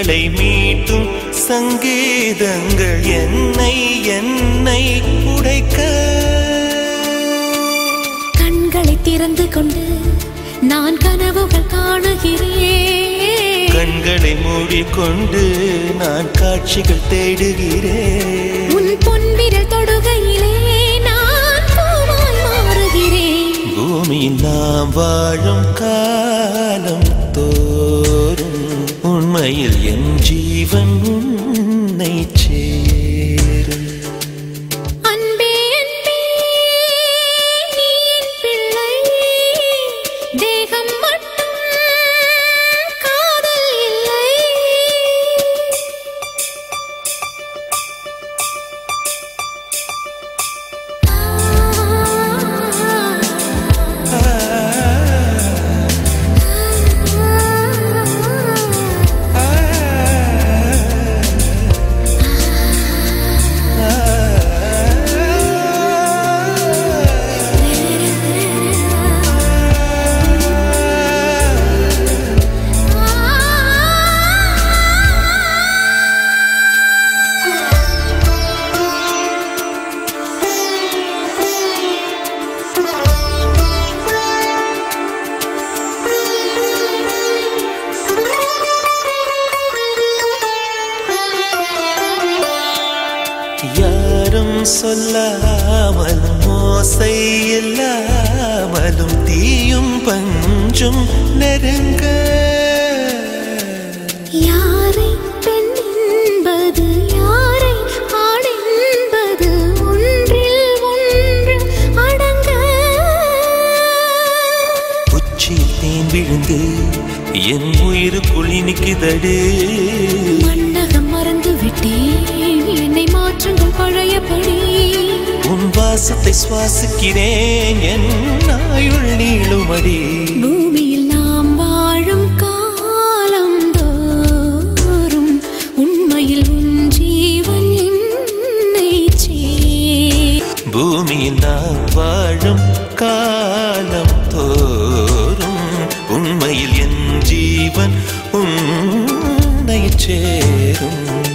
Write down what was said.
உயிர்களை மீட்டும் சங்கீதங்கள் என்னை என்னை உடைக்க கண்களை திறந்து கொண்டு நான் கனவுகள் காணுகிறேன் கண்களை மூடிக்கொண்டு நான் காட்சிகள் தேடுகிறேன் உன் பொன்விரல் தொடுகையிலே நான் பூவாய் மாறுகிறேன் பூமியில் நாம் வாழும் காலம் தோறும் உண்மையில் என் ஜீவன் உன்னை சேரும் அன்பே அன்பே நீ என் பிள்ளை தேகம் மட்டும் காதல் இல்லை யாரும் சொல்லாமலும் மோசை இல்லாமலும் தீயும் பஞ்சும் நெருங்க யாரை பெண் என்பது யாரை ஆண் என்பது ஒன்றில் ஒன்று அடங்க உச்சியில் தேன் விழுந்து என் உயிருக்குள் இனிக்குதடு மன்னகம் மறந்து விட்டேன் என்னை மாற்றுங்கள் பழையபடி உன் வாசத்தை சுவாசிக்கிறேன் என் ஆயுள் நீளுமடி பூமியில் நாம் வாழும் காலம் தோறும் உண்மையில் உன் ஜீவன் என்னை சே பூமியில் நாம் வாழும் காலம் தோறும் உண்மையில் என் ஜீவன் உன்னை சேரும்